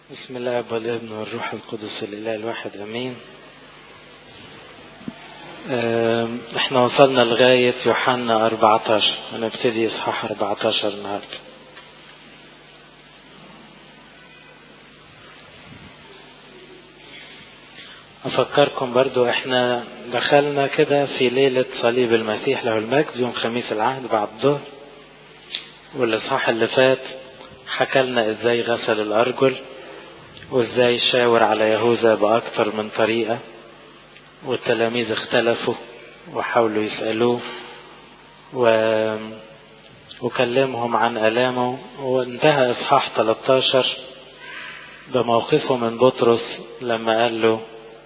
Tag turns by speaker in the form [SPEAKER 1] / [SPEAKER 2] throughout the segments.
[SPEAKER 1] بسم الله والابن والروح القدس الاله الواحد امين احنا وصلنا لغاية يوحنا 14 هنبتدي اصحاح 14 النهارده افكركم برضو احنا دخلنا كده في ليلة صليب المسيح له المجد يوم خميس العهد بعد الظهر والاصحاح اللي فات حكى لنا ازاي غسل الارجل وازاي شاور على يهوذا باكتر من طريقة والتلاميذ اختلفوا وحاولوا يسألوه و... وكلمهم عن ألامه وانتهى إصحاح 13 بموقفه من بطرس لما قال له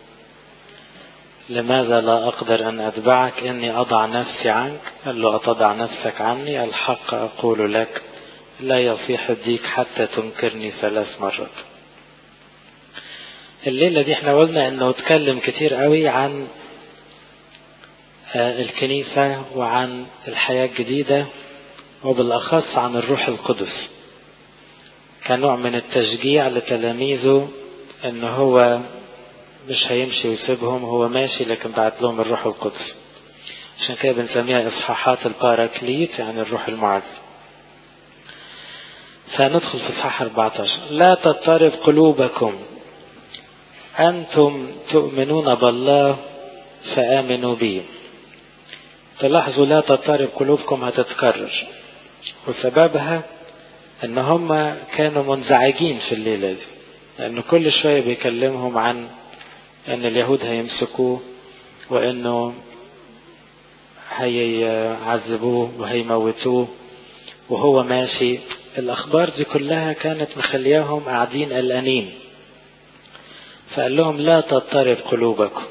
[SPEAKER 1] لماذا لا أقدر أن أتبعك إني أضع نفسي عنك قال له أتضع نفسك عني الحق أقول لك لا يصيح الديك حتى تنكرني ثلاث مرات الليلة دي احنا قلنا انه اتكلم كتير قوي عن الكنيسة وعن الحياة الجديدة وبالأخص عن الروح القدس كنوع من التشجيع لتلاميذه ان هو مش هيمشي ويسيبهم هو ماشي لكن بعت لهم الروح القدس عشان كده بنسميها اصحاحات الباراكليت يعني الروح المعز فندخل في اصحاح 14 لا تضطرب قلوبكم أنتم تؤمنون بالله فآمنوا بي تلاحظوا لا تضطرب قلوبكم هتتكرر وسببها ان هم كانوا منزعجين في الليلة دي لأن كل شوية بيكلمهم عن ان اليهود هيمسكوه وانه هيعذبوه وهيموتوه وهو ماشي الأخبار دي كلها كانت مخلياهم قاعدين قلقانين فقال لهم لا تضطرب قلوبكم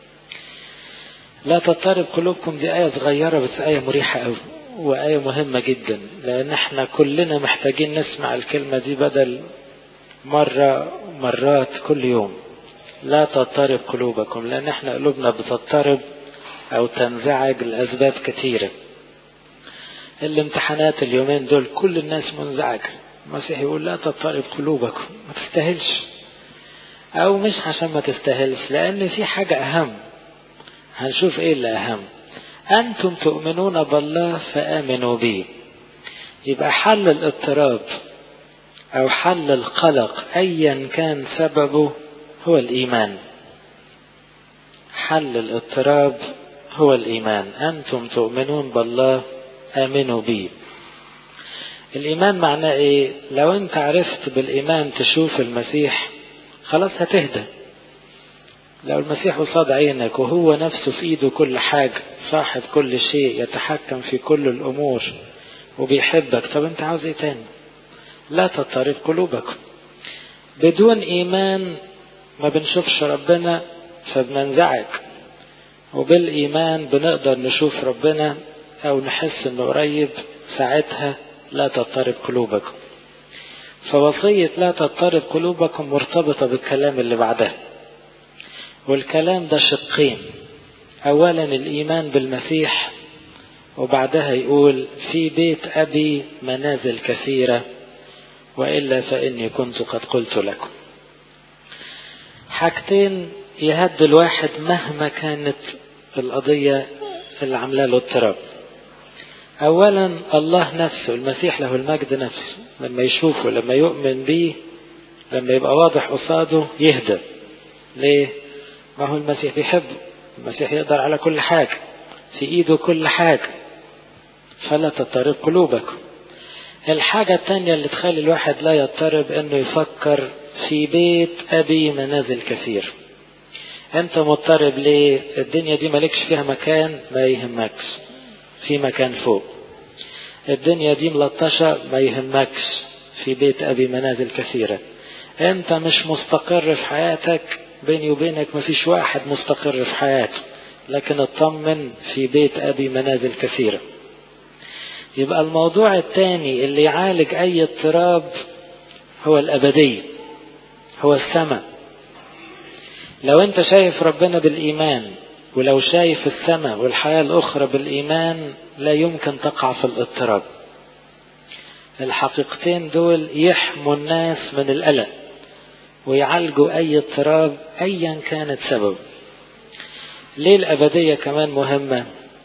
[SPEAKER 1] لا تضطرب قلوبكم دي آية صغيرة بس آية مريحة قوي وآية مهمة جدا لأن احنا كلنا محتاجين نسمع الكلمة دي بدل مرة مرات كل يوم لا تضطرب قلوبكم لأن احنا قلوبنا بتضطرب أو تنزعج لأسباب كثيرة الامتحانات اليومين دول كل الناس منزعجة المسيح يقول لا تضطرب قلوبكم ما تستاهلش او مش عشان ما تستاهلش لان في حاجة اهم هنشوف ايه اللي اهم انتم تؤمنون بالله فامنوا بي يبقى حل الاضطراب او حل القلق ايا كان سببه هو الايمان حل الاضطراب هو الايمان انتم تؤمنون بالله امنوا بي الايمان معناه ايه لو انت عرفت بالايمان تشوف المسيح خلاص هتهدى لو المسيح قصاد عينك وهو نفسه في ايده كل حاجة صاحب كل شيء يتحكم في كل الامور وبيحبك طب انت عاوز ايه تاني لا تضطرب قلوبكم بدون ايمان ما بنشوفش ربنا فبننزعج وبالايمان بنقدر نشوف ربنا او نحس انه قريب ساعتها لا تضطرب قلوبكم فوصية لا تضطرب قلوبكم مرتبطة بالكلام اللي بعدها والكلام ده شقين أولا الإيمان بالمسيح وبعدها يقول في بيت أبي منازل كثيرة وإلا فإني كنت قد قلت لكم حاجتين يهد الواحد مهما كانت القضية اللي عاملة له اضطراب أولا الله نفسه المسيح له المجد نفسه لما يشوفه لما يؤمن بيه لما يبقى واضح قصاده يهدى ليه ما هو المسيح بيحبه المسيح يقدر على كل حاجة في ايده كل حاجة فلا تضطرب قلوبكم الحاجة التانية اللي تخلي الواحد لا يضطرب انه يفكر في بيت ابي منازل كثير انت مضطرب ليه الدنيا دي مالكش فيها مكان ما يهمكش في مكان فوق الدنيا دي ملطشة ما يهمكش في بيت أبي منازل كثيرة أنت مش مستقر في حياتك بيني وبينك ما فيش واحد مستقر في حياته لكن اطمن في بيت أبي منازل كثيرة يبقى الموضوع الثاني اللي يعالج أي اضطراب هو الأبدية هو السماء لو أنت شايف ربنا بالإيمان ولو شايف السماء والحياة الأخرى بالإيمان لا يمكن تقع في الاضطراب الحقيقتين دول يحموا الناس من القلق ويعالجوا أي اضطراب أيا كانت سبب ليه الأبدية كمان مهمة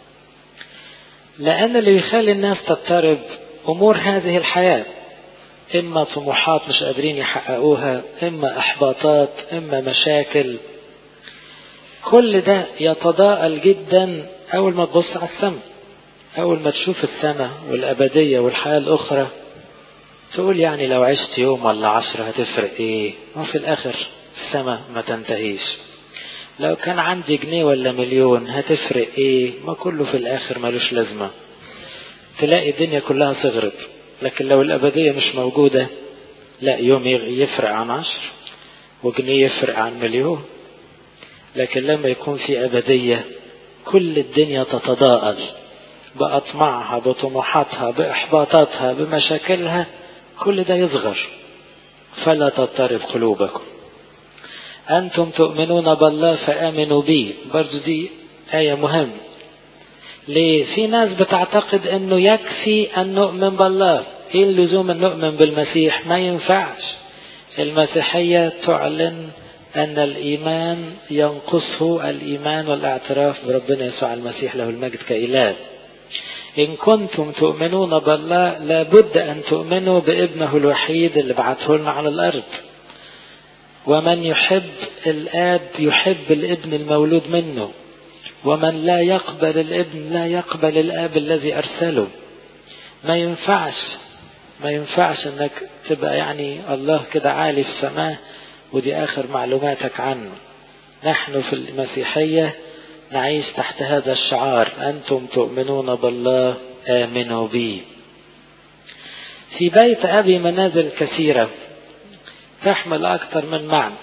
[SPEAKER 1] لأن اللي بيخلي الناس تضطرب أمور هذه الحياة إما طموحات مش قادرين يحققوها إما إحباطات إما مشاكل كل ده يتضاءل جدا أول ما تبص على السماء أول ما تشوف السماء والأبدية والحياة الأخرى تقول يعني لو عشت يوم ولا عشرة هتفرق إيه وفي الآخر السماء ما تنتهيش لو كان عندي جنيه ولا مليون هتفرق إيه ما كله في الآخر ملوش لازمة تلاقي الدنيا كلها صغرت لكن لو الأبدية مش موجودة لا يوم يفرق عن عشر وجنيه يفرق عن مليون لكن لما يكون في أبدية كل الدنيا تتضاءل بأطماعها بطموحاتها بإحباطاتها بمشاكلها كل ده يصغر فلا تضطرب قلوبكم أنتم تؤمنون بالله فآمنوا بي برضو دي آية مهمة ليه في ناس بتعتقد انه يكفي ان نؤمن بالله ايه اللزوم ان نؤمن بالمسيح ما ينفعش المسيحية تعلن ان الايمان ينقصه الايمان والاعتراف بربنا يسوع المسيح له المجد كاله ان كنتم تؤمنون بالله لابد ان تؤمنوا بابنه الوحيد اللي بعته لنا على الارض ومن يحب الاب يحب الابن المولود منه ومن لا يقبل الابن لا يقبل الاب الذي ارسله ما ينفعش ما ينفعش انك تبقى يعني الله كده عالي في السماء ودي اخر معلوماتك عنه نحن في المسيحية نعيش تحت هذا الشعار انتم تؤمنون بالله امنوا بي في بيت ابي منازل كثيرة تحمل اكثر من معنى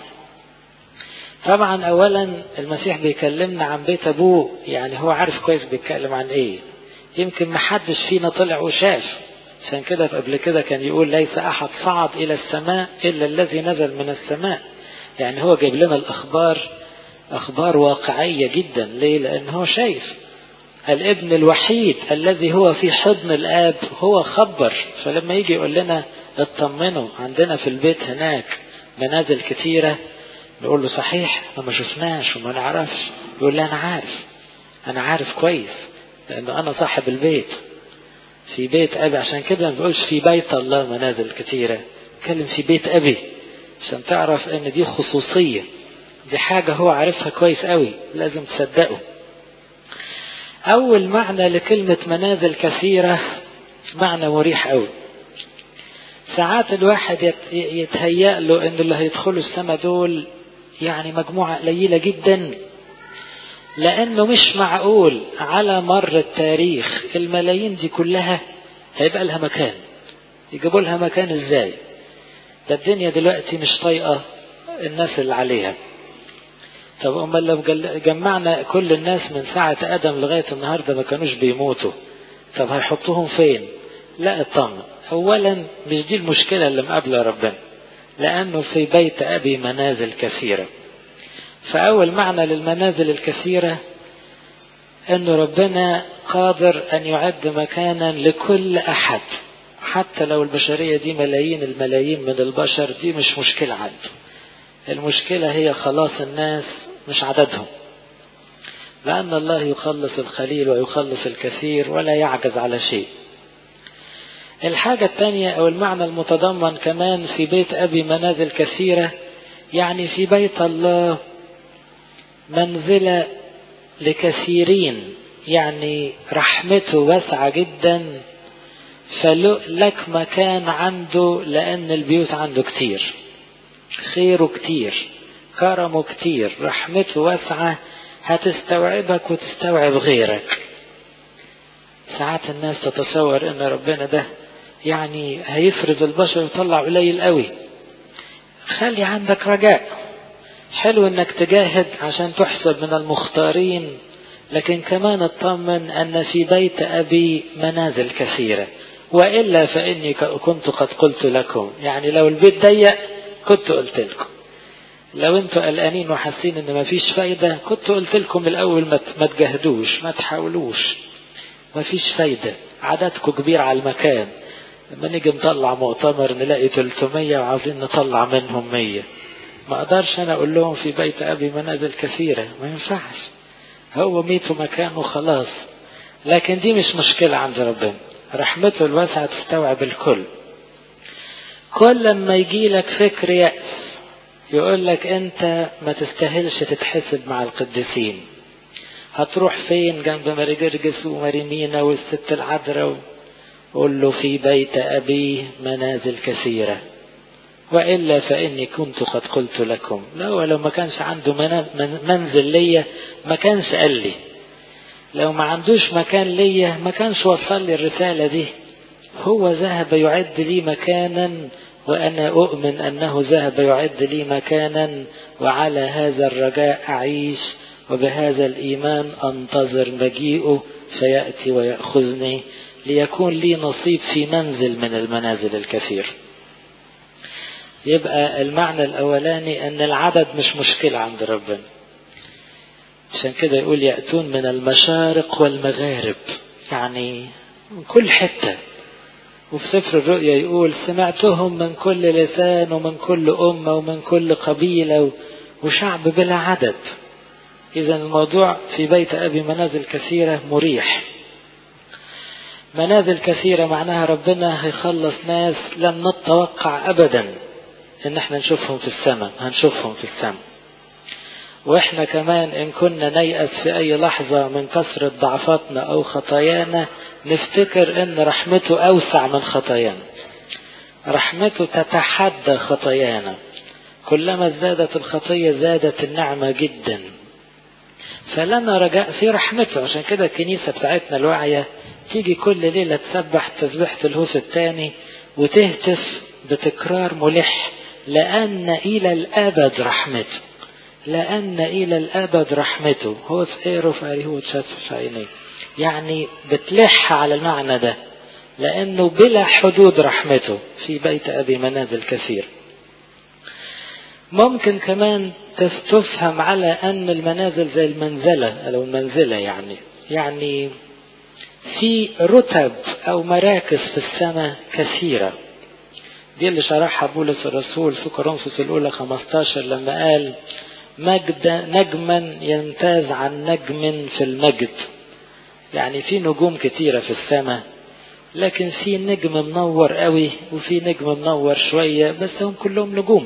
[SPEAKER 1] طبعا اولا المسيح بيكلمنا عن بيت ابوه يعني هو عارف كويس بيتكلم عن ايه يمكن ما حدش فينا طلع وشاف عشان كده قبل كده كان يقول ليس احد صعد الى السماء الا الذي نزل من السماء يعني هو جايب لنا الاخبار اخبار واقعية جدا ليه لان هو شايف الابن الوحيد الذي هو في حضن الاب هو خبر فلما يجي يقول لنا اطمنوا عندنا في البيت هناك منازل كتيره نقول له صحيح احنا ما شفناش وما نعرفش يقول لي انا عارف انا عارف كويس لانه انا صاحب البيت في بيت ابي عشان كده ما بقولش في بيت الله منازل كتيره اتكلم في بيت ابي عشان تعرف ان دي خصوصيه دي حاجه هو عارفها كويس قوي لازم تصدقه اول معنى لكلمه منازل كثيره معنى مريح قوي ساعات الواحد يتهيأ له ان اللي هيدخلوا السما دول يعني مجموعة قليلة جدا لأنه مش معقول على مر التاريخ الملايين دي كلها هيبقى لها مكان يجيبوا لها مكان ازاي ده الدنيا دلوقتي مش طايقة الناس اللي عليها طب امال لو جمعنا كل الناس من ساعة ادم لغاية النهاردة ما كانوش بيموتوا طب هيحطوهم فين لا اطمن اولا مش دي المشكلة اللي مقابلة ربنا لأنه في بيت أبي منازل كثيرة فأول معنى للمنازل الكثيرة أن ربنا قادر أن يعد مكانا لكل أحد حتى لو البشرية دي ملايين الملايين من البشر دي مش مشكلة عنده المشكلة هي خلاص الناس مش عددهم لأن الله يخلص القليل ويخلص الكثير ولا يعجز على شيء الحاجة الثانية أو المعنى المتضمن كمان في بيت أبي منازل كثيرة يعني في بيت الله منزلة لكثيرين يعني رحمته واسعة جدا فلك مكان عنده لأن البيوت عنده كتير خيره كتير كرمه كتير رحمته واسعة هتستوعبك وتستوعب غيرك ساعات الناس تتصور ان ربنا ده يعني هيفرض البشر يطلع قليل قوي خلي عندك رجاء حلو انك تجاهد عشان تحسب من المختارين لكن كمان اطمن ان في بيت ابي منازل كثيره والا فاني كنت قد قلت لكم يعني لو البيت ضيق كنت قلت لكم لو انتوا قلقانين وحاسين ان مفيش فايده كنت قلت لكم الاول ما تجاهدوش ما تحاولوش مفيش فايده عددكم كبير على المكان لما نيجي نطلع مؤتمر نلاقي 300 وعاوزين نطلع منهم 100 ما اقدرش انا اقول لهم في بيت ابي منازل كثيرة ما ينفعش هو ميت مكانه خلاص لكن دي مش مشكلة عند ربنا رحمته الواسعة تستوعب الكل كل ما يجي لك فكر يأس يقول لك انت ما تستاهلش تتحسب مع القديسين هتروح فين جنب ماري جرجس وماري مينا والست العذراء قول له في بيت أبي منازل كثيرة وإلا فإني كنت قد قلت لكم لا ولو ما كانش عنده منزل ليا ما كانش قال لي لو ما عندوش مكان ليا ما كانش وصل لي الرسالة دي هو ذهب يعد لي مكانا وأنا أؤمن أنه ذهب يعد لي مكانا وعلى هذا الرجاء أعيش وبهذا الإيمان أنتظر مجيئه فيأتي ويأخذني ليكون لي نصيب في منزل من المنازل الكثير يبقى المعنى الأولاني أن العدد مش مشكلة عند ربنا عشان كده يقول يأتون من المشارق والمغارب يعني من كل حتة وفي سفر الرؤيا يقول سمعتهم من كل لسان ومن كل أمة ومن كل قبيلة وشعب بلا عدد إذا الموضوع في بيت أبي منازل كثيرة مريح منازل كثيرة معناها ربنا هيخلص ناس لم نتوقع أبدا إن احنا نشوفهم في السماء هنشوفهم في السماء واحنا كمان إن كنا نيأس في أي لحظة من كثرة ضعفاتنا أو خطايانا نفتكر إن رحمته أوسع من خطايانا رحمته تتحدى خطايانا كلما زادت الخطية زادت النعمة جدا فلنا رجاء في رحمته عشان كده الكنيسة بتاعتنا الواعية تيجي كل ليلة تسبح تسبيحة الهوس الثاني وتهتف بتكرار ملح لأن إلى الأبد رحمته لأن إلى الأبد رحمته هو سئره فاري هو تشاف في عينيه يعني بتلح على المعنى ده لأنه بلا حدود رحمته في بيت أبي منازل كثير ممكن كمان تفهم على أن المنازل زي المنزلة أو المنزلة يعني يعني في رتب أو مراكز في السماء كثيرة دي اللي شرحها بولس الرسول في كورنثوس الأولى 15 لما قال مجد نجما يمتاز عن نجم في المجد يعني في نجوم كتيرة في السماء لكن في نجم منور قوي وفي نجم منور شوية بس هم كلهم نجوم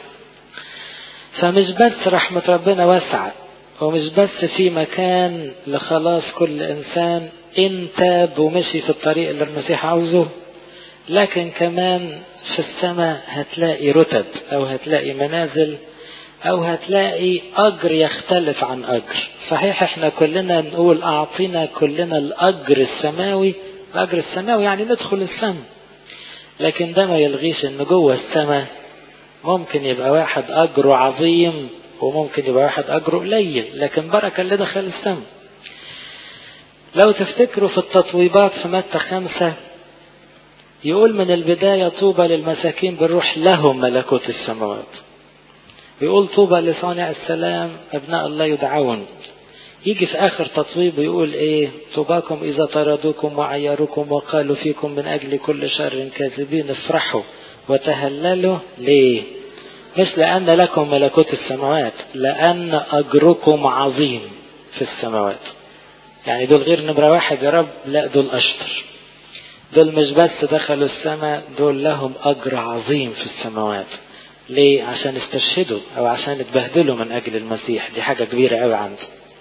[SPEAKER 1] فمش بس رحمة ربنا واسعة ومش بس في مكان لخلاص كل إنسان إن تاب ومشي في الطريق اللي المسيح عاوزه لكن كمان في السماء هتلاقي رتب أو هتلاقي منازل أو هتلاقي أجر يختلف عن أجر صحيح احنا كلنا نقول أعطينا كلنا الأجر السماوي الأجر السماوي يعني ندخل السماء لكن ده ما يلغيش ان جوه السماء ممكن يبقى واحد أجره عظيم وممكن يبقى واحد أجره قليل لكن بركة اللي دخل السماء لو تفتكروا في التطويبات في متى خمسة يقول من البداية طوبى للمساكين بالروح لهم ملكوت السماوات يقول طوبى لصانع السلام أبناء الله يدعون يجي في آخر تطويب يقول إيه طوباكم إذا طردوكم وعيروكم وقالوا فيكم من أجل كل شر كاذبين افرحوا وتهللوا ليه مش لأن لكم ملكوت السماوات لأن أجركم عظيم في السماوات يعني دول غير نمرة واحد يا رب لا دول أشطر دول مش بس دخلوا السماء دول لهم أجر عظيم في السماوات ليه عشان استشهدوا أو عشان اتبهدلوا من أجل المسيح دي حاجة كبيرة قوي عنده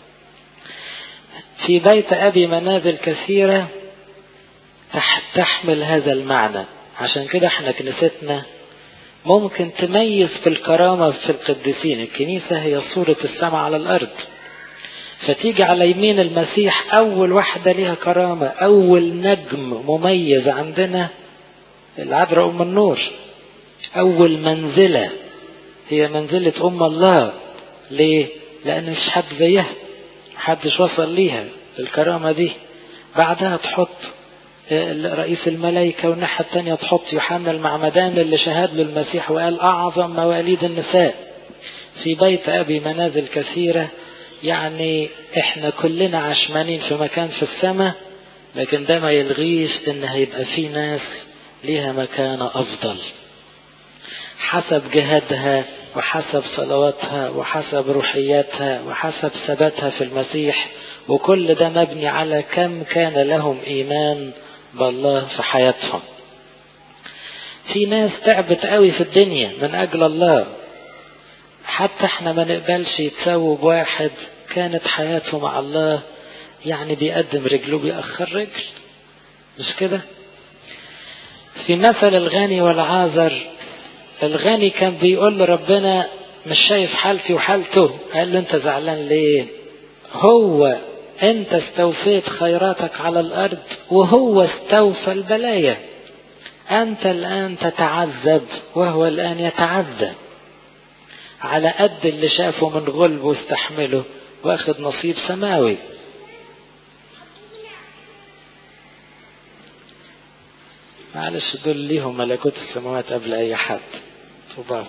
[SPEAKER 1] في بيت أبي منازل كثيرة تحمل هذا المعنى عشان كده احنا كنيستنا ممكن تميز في الكرامة في القديسين الكنيسة هي صورة السماء على الأرض فتيجي على يمين المسيح أول واحدة ليها كرامة أول نجم مميز عندنا العذراء أم النور أول منزلة هي منزلة أم الله ليه؟ لأن مش حد زيها محدش وصل ليها الكرامة دي بعدها تحط رئيس الملائكة والناحية التانية تحط يوحنا المعمدان اللي شهد له المسيح وقال أعظم مواليد النساء في بيت أبي منازل كثيرة يعني احنا كلنا عشمانين في مكان في السماء لكن ده ما يلغيش ان هيبقى في ناس ليها مكانة افضل حسب جهادها وحسب صلواتها وحسب روحياتها وحسب ثباتها في المسيح وكل ده مبني على كم كان لهم إيمان بالله في حياتهم في ناس تعبت قوي في الدنيا من أجل الله حتى احنا ما نقبلش يتساووا بواحد كانت حياته مع الله يعني بيقدم رجله بيأخر رجل مش كده في مثل الغني والعازر الغني كان بيقول لربنا مش شايف حالتي وحالته قال له انت زعلان ليه هو انت استوفيت خيراتك على الارض وهو استوفى البلايا انت الان تتعذب وهو الان يتعذب على قد اللي شافه من غلب واستحمله واخد نصيب سماوي معلش دول ليهم ملكوت السماوات قبل اي حد طبعا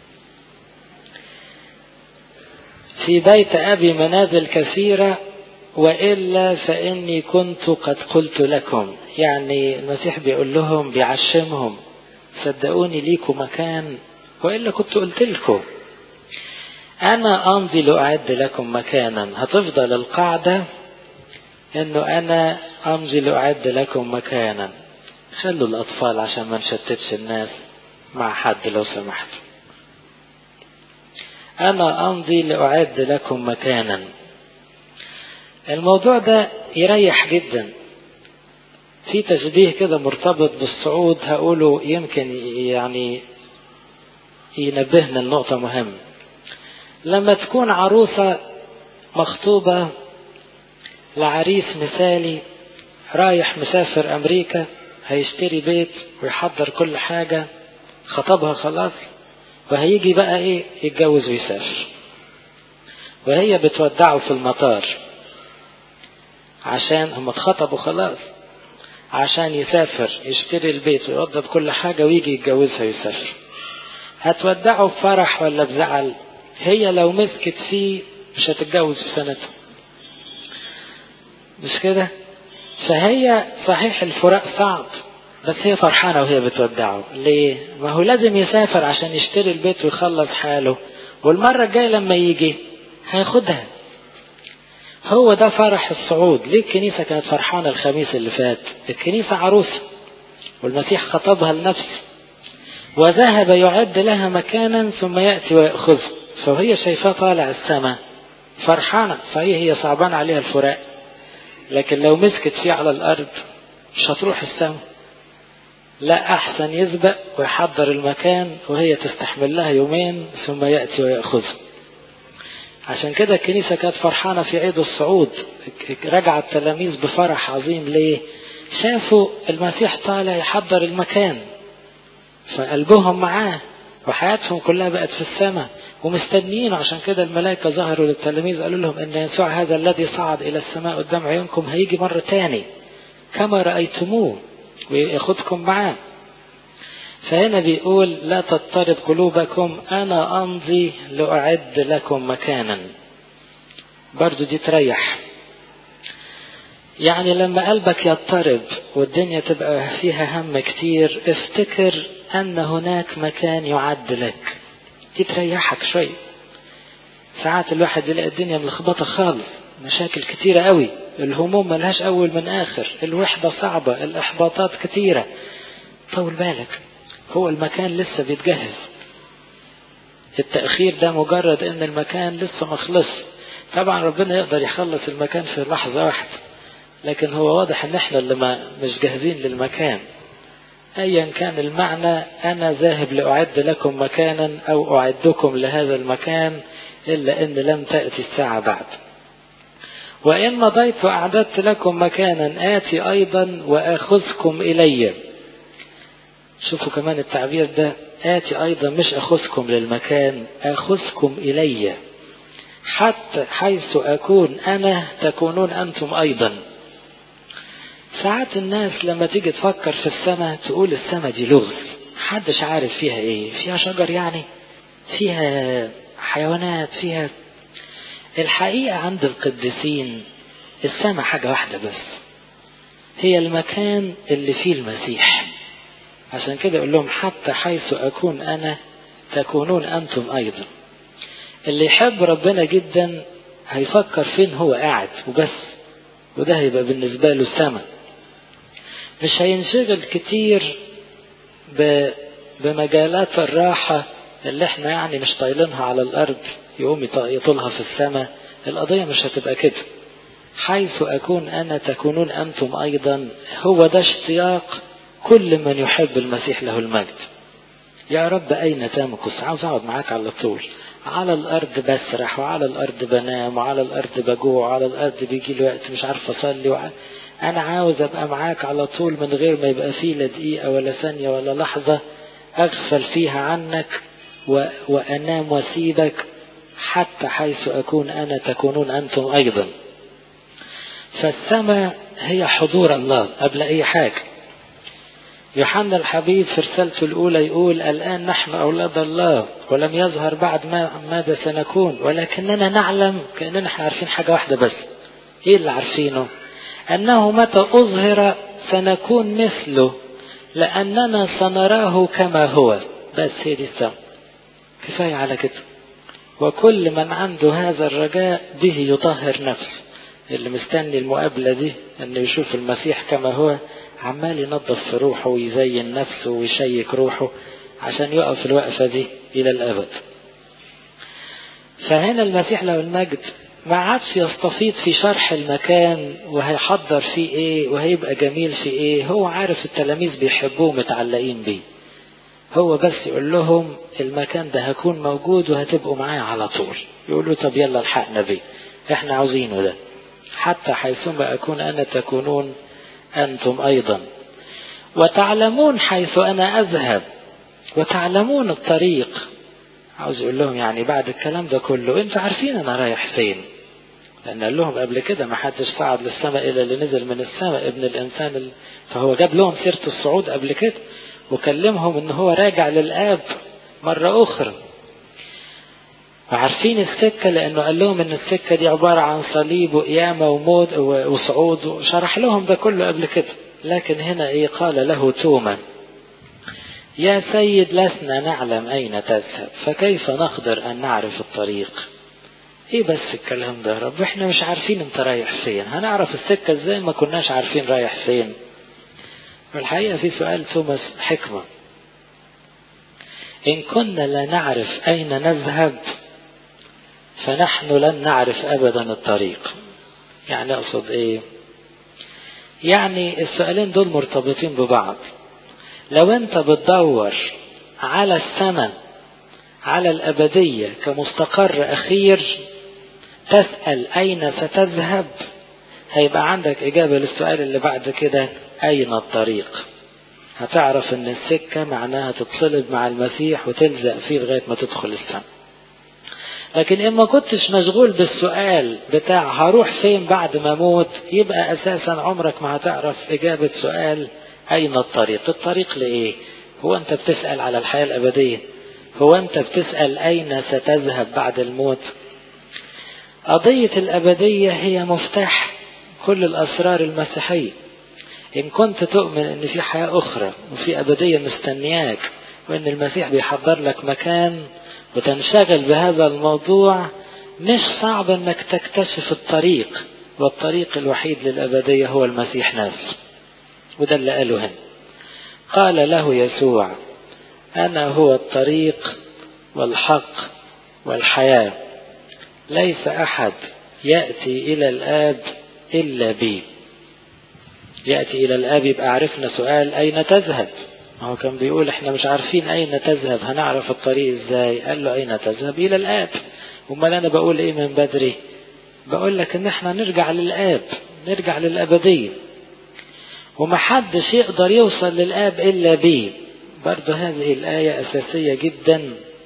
[SPEAKER 1] في بيت ابي منازل كثيره والا فاني كنت قد قلت لكم يعني المسيح بيقول لهم بيعشمهم صدقوني ليكم مكان والا كنت قلت لكم انا امضي لاعد لكم مكانا هتفضل القاعده انه انا امضي لاعد لكم مكانا خلوا الاطفال عشان ما نشتتش الناس مع حد لو سمحت انا امضي لاعد لكم مكانا الموضوع ده يريح جدا في تشبيه كده مرتبط بالصعود هقوله يمكن يعني ينبهنا النقطة مهمة لما تكون عروسة مخطوبة لعريس مثالي رايح مسافر أمريكا هيشتري بيت ويحضر كل حاجة خطبها خلاص وهيجي بقى ايه يتجوز ويسافر وهي بتودعه في المطار عشان هم اتخطبوا خلاص عشان يسافر يشتري البيت ويوضب كل حاجة ويجي يتجوزها ويسافر هتودعه بفرح ولا بزعل هي لو مسكت فيه مش هتتجوز في سنته مش كده فهي صحيح الفراق صعب بس هي فرحانة وهي بتودعه ليه ما هو لازم يسافر عشان يشتري البيت ويخلص حاله والمرة الجاية لما يجي هياخدها هو ده فرح الصعود ليه الكنيسة كانت فرحانة الخميس اللي فات الكنيسة عروسة والمسيح خطبها لنفسه وذهب يعد لها مكانا ثم يأتي ويأخذه فهي شايفاه طالع السماء فرحانة صحيح هي صعبان عليها الفراق لكن لو مسكت فيه على الأرض مش هتروح السماء لا أحسن يسبق ويحضر المكان وهي تستحمل لها يومين ثم يأتي ويأخذه عشان كده الكنيسة كانت فرحانة في عيد الصعود رجع التلاميذ بفرح عظيم ليه شافوا المسيح طالع يحضر المكان فقلبهم معاه وحياتهم كلها بقت في السماء ومستنيين عشان كده الملائكة ظهروا للتلاميذ قالوا لهم ان يسوع هذا الذي صعد الى السماء قدام عيونكم هيجي مرة تاني كما رأيتموه وياخدكم معاه فهنا بيقول لا تضطرب قلوبكم انا امضي لاعد لكم مكانا برضو دي تريح يعني لما قلبك يضطرب والدنيا تبقى فيها هم كتير افتكر ان هناك مكان يعد لك دي تريحك شوي ساعات الواحد يلاقي الدنيا ملخبطة خالص مشاكل كتيرة قوي الهموم ملهاش اول من اخر الوحدة صعبة الاحباطات كتيرة طول بالك هو المكان لسه بيتجهز التأخير ده مجرد ان المكان لسه مخلص طبعا ربنا يقدر يخلص المكان في لحظة واحدة لكن هو واضح ان احنا اللي ما مش جاهزين للمكان ايا كان المعنى انا ذاهب لاعد لكم مكانا او اعدكم لهذا المكان الا ان لم تأتي الساعة بعد وان مضيت واعددت لكم مكانا اتي ايضا واخذكم الي شوفوا كمان التعبير ده آتي أيضا مش أخذكم للمكان أخذكم إلي حتى حيث أكون أنا تكونون أنتم أيضا ساعات الناس لما تيجي تفكر في السماء تقول السماء دي لغز محدش عارف فيها ايه فيها شجر يعني فيها حيوانات فيها الحقيقة عند القديسين السماء حاجة واحدة بس هي المكان اللي فيه المسيح عشان كده يقول لهم حتى حيث أكون أنا تكونون أنتم أيضا اللي يحب ربنا جدا هيفكر فين هو قاعد وبس وده هيبقى بالنسبة له السماء مش هينشغل كتير بمجالات الراحة اللي احنا يعني مش طايلينها على الأرض يقوم يطولها في السماء القضية مش هتبقى كده حيث أكون أنا تكونون أنتم أيضا هو ده اشتياق كل من يحب المسيح له المجد يا رب أين تمكث عاوز أقعد معاك على طول على الأرض بسرح وعلى الأرض بنام وعلى الأرض بجوع وعلى الأرض بيجي لي وقت مش عارف أصلي وع... أنا عاوز أبقى معاك على طول من غير ما يبقى فيه لا دقيقة ولا ثانية ولا لحظة أغفل فيها عنك و... وأنام وأسيبك حتى حيث أكون أنا تكونون أنتم أيضا فالسماء هي حضور الله قبل أي حاجة يوحنا الحبيب في رسالته الأولى يقول الآن نحن أولاد الله ولم يظهر بعد ما ماذا سنكون ولكننا نعلم كأننا احنا عارفين حاجة واحدة بس إيه اللي عارفينه أنه متى أظهر سنكون مثله لأننا سنراه كما هو بس هي دي السماء كفاية على كده وكل من عنده هذا الرجاء به يطهر نفسه اللي مستني المقابلة دي انه يشوف المسيح كما هو عمال ينظف في روحه ويزين نفسه ويشيك روحه عشان يقف الوقفة دي إلى الأبد فهنا المسيح له المجد ما عادش يستفيض في شرح المكان وهيحضر فيه ايه وهيبقى جميل في ايه هو عارف التلاميذ بيحبوه متعلقين بيه هو بس يقول لهم المكان ده هكون موجود وهتبقوا معايا على طول يقولوا طب يلا الحقنا بيه احنا عاوزينه ده حتى حيثما أكون أنا تكونون أنتم أيضا وتعلمون حيث أنا أذهب وتعلمون الطريق عاوز يقول لهم يعني بعد الكلام ده كله انتوا عارفين انا رايح فين لان قال لهم قبل كده ما حدش صعد للسماء الا اللي نزل من السماء ابن الانسان ال... فهو جاب لهم سيره الصعود قبل كده وكلمهم ان هو راجع للاب مره اخرى وعارفين السكة لأنه قال لهم إن السكة دي عبارة عن صليب وقيامة وموت وصعود وشرح لهم ده كله قبل كده لكن هنا إيه قال له توما يا سيد لسنا نعلم أين تذهب فكيف نقدر أن نعرف الطريق ايه بس الكلام ده رب احنا مش عارفين انت رايح فين هنعرف السكة ازاي ما كناش عارفين رايح فين والحقيقة في سؤال توماس حكمة إن كنا لا نعرف أين نذهب فنحن لن نعرف أبدا الطريق يعني أقصد إيه يعني السؤالين دول مرتبطين ببعض لو أنت بتدور على السماء على الأبدية كمستقر أخير تسأل أين ستذهب هيبقى عندك إجابة للسؤال اللي بعد كده أين الطريق هتعرف أن السكة معناها تتصلب مع المسيح وتلزق فيه لغاية ما تدخل السماء لكن إن ما كنتش مشغول بالسؤال بتاع هروح فين بعد ما أموت يبقى أساسا عمرك ما هتعرف إجابة سؤال أين الطريق الطريق لإيه هو أنت بتسأل على الحياة الأبدية هو أنت بتسأل أين ستذهب بعد الموت قضية الأبدية هي مفتاح كل الأسرار المسيحية إن كنت تؤمن أن في حياة أخرى وفي أبدية مستنياك وأن المسيح بيحضر لك مكان وتنشغل بهذا الموضوع مش صعب أنك تكتشف الطريق والطريق الوحيد للأبدية هو المسيح نفسه وده اللي قاله هنا قال له يسوع أنا هو الطريق والحق والحياة ليس أحد يأتي إلى الآب إلا بي يأتي إلى الآب يبقى عرفنا سؤال أين تذهب هو كان بيقول احنا مش عارفين أين تذهب هنعرف الطريق ازاي قال له أين تذهب إلى الآب امال أنا بقول إيه من بدري بقول لك إن احنا نرجع للآب نرجع للأبدية ومحدش يقدر يوصل للآب إلا بيه برضه هذه الآية أساسية جدا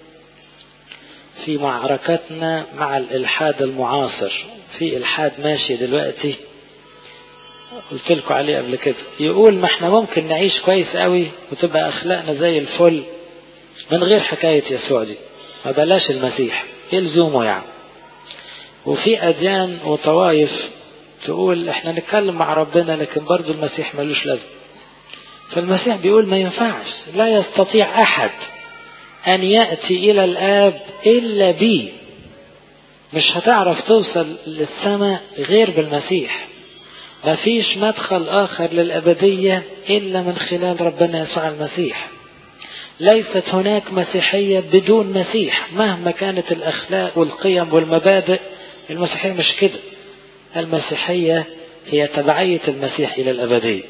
[SPEAKER 1] في معركتنا مع الإلحاد المعاصر في إلحاد ماشي دلوقتي قلت لكم عليه قبل كده يقول ما احنا ممكن نعيش كويس قوي وتبقى أخلاقنا زي الفل من غير حكاية يسوع دي ما بلاش المسيح يلزومه يعني وفي أديان وطوائف تقول احنا نتكلم مع ربنا لكن برضو المسيح ملوش لازم فالمسيح بيقول ما ينفعش لا يستطيع أحد أن يأتي إلى الآب إلا بي مش هتعرف توصل للسماء غير بالمسيح مفيش مدخل آخر للأبدية إلا من خلال ربنا يسوع المسيح ليست هناك مسيحية بدون مسيح مهما كانت الأخلاق والقيم والمبادئ المسيحية مش كده المسيحية هي تبعية المسيح إلى الأبدية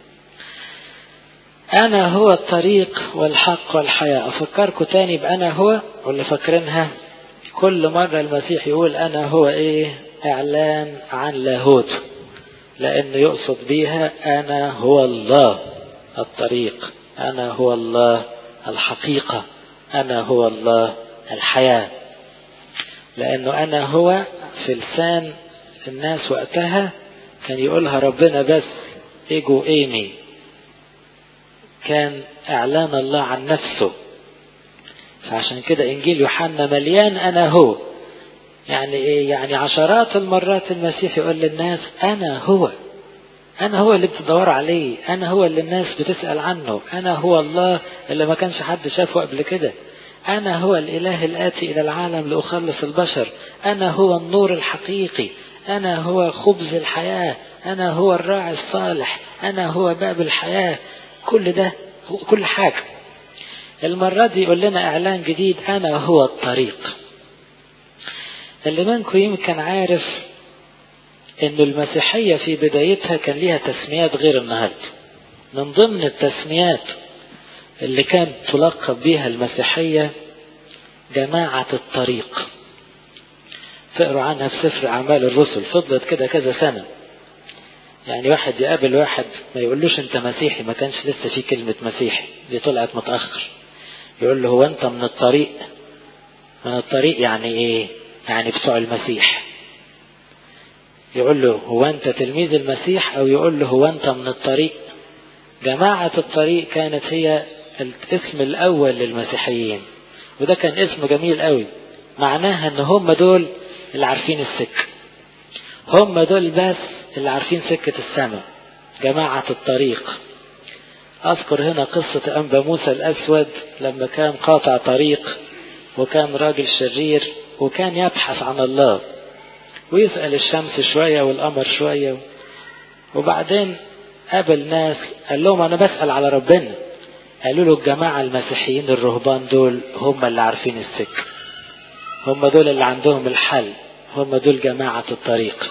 [SPEAKER 1] أنا هو الطريق والحق والحياة أفكركم تاني بأنا هو ولا فاكرينها كل مرة المسيح يقول أنا هو إيه إعلان عن لاهوت لأنه يقصد بيها أنا هو الله الطريق أنا هو الله الحقيقة أنا هو الله الحياة لأنه أنا هو في لسان الناس وقتها كان يقولها ربنا بس إيجو إيمي كان إعلان الله عن نفسه فعشان كده إنجيل يوحنا مليان أنا هو يعني إيه يعني عشرات المرات المسيح يقول للناس أنا هو أنا هو اللي بتدور عليه أنا هو اللي الناس بتسأل عنه أنا هو الله اللي ما كانش حد شافه قبل كده أنا هو الإله الآتي إلى العالم لأخلص البشر أنا هو النور الحقيقي أنا هو خبز الحياة أنا هو الراعي الصالح أنا هو باب الحياة كل ده كل حاجة المرة دي يقول لنا إعلان جديد أنا هو الطريق اللي منكم يمكن عارف إن المسيحية في بدايتها كان ليها تسميات غير النهاردة من ضمن التسميات اللي كانت تلقب بها المسيحية جماعة الطريق تقروا عنها في سفر أعمال الرسل فضلت كده كذا سنة يعني واحد يقابل واحد ما يقولوش انت مسيحي ما كانش لسه في كلمة مسيحي دي طلعت متأخر يقول له هو انت من الطريق من الطريق يعني ايه يعني بتوع المسيح يقول له هو انت تلميذ المسيح او يقول له هو انت من الطريق جماعة الطريق كانت هي الاسم الاول للمسيحيين وده كان اسم جميل قوي معناها ان هم دول اللي عارفين السكة هم دول بس اللي عارفين سكة السماء جماعة الطريق أذكر هنا قصة أنبا موسى الأسود لما كان قاطع طريق وكان راجل شرير وكان يبحث عن الله ويسأل الشمس شوية والقمر شوية وبعدين قابل ناس قال لهم أنا بسأل على ربنا قالوا له الجماعة المسيحيين الرهبان دول هم اللي عارفين السكة هم دول اللي عندهم الحل هم دول جماعة الطريق